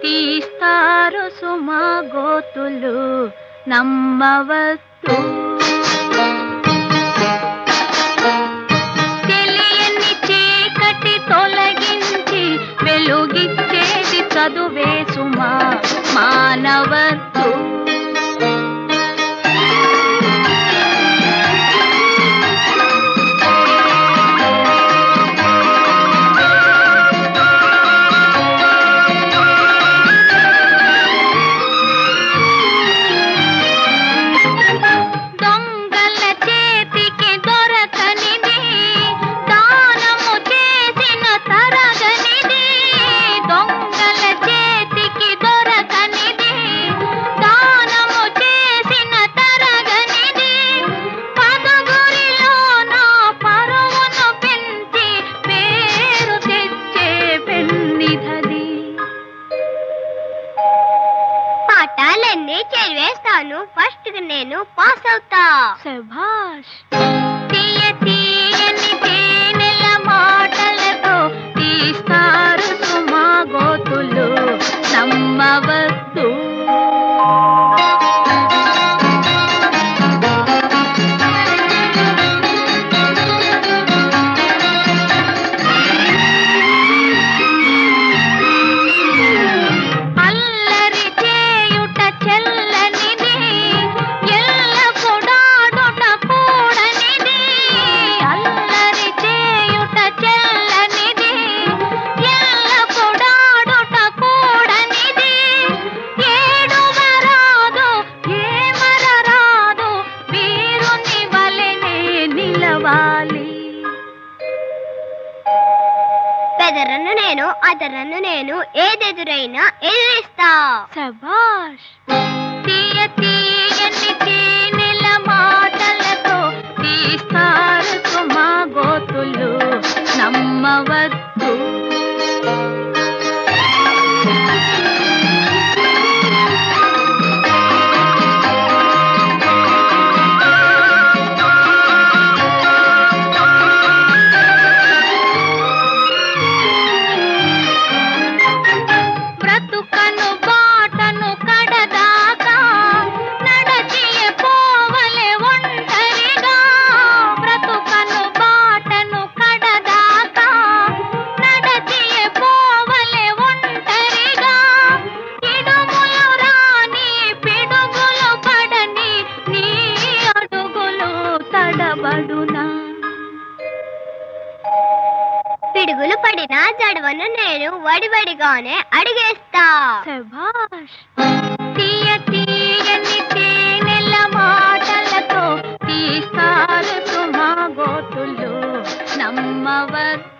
తీస్తారు సుమా గోతులు నమ్మవద్దు తెలియని చీకటి తొలగించి వెలుగిచ్చేది చదువే సుమా మానవద్దు దొంగల చేతికి దొరకనిది దానము చేసిన తరగనిది దొంగల చేతికి దొరకనిది దానము చేసిన తరగనిది పదగురిలో నా పరువును పెంచి పేరు తెచ్చే పెన్నిధది పాఠాలన్నీ చదివేస్తాను ఫస్ట్ నేను పాస్ అవుతా శభాష్ తీయ తీయని తేనెల మాటలతో తీస్తారు సుమా గోతులు నమ్మవద్దు అల్లరి చేయుట చెల్లనిది ఎల్లపుడాడుట కూడనిది అల్లరి చేయుట చెల్లనిది ఎల్లపుడాడుట కూడనిది ఏడువరాదు ఏమరరాదు వీరుని వలెనే నిలవాలి బెదరను నేను అదరను నేను ఏదెదురైనా ఎదిరిస్తా శభాష్ తీయ తీయని తేనెల మాటలతో తీస్తారు సుమా గోతులు నమ్మవద్దు బ్రతుకను బాటను కడదాకా నడచి పోవలే ఒంటరిగా బ్రతుకను బాటను కడదాకా నడచి పోవలే ఒంటరిగా ఇడుములు రాని పిడుగులు పడని నీ అడుగులు తడబడునా పిడుగులు పడినా జడవను నేను వడివడిగానే అడిగేస్తా శభాష్ తీయ తీయని తేనెల మాటలతో తీస్తారు సుమా గోతులు నమ్మవద్దు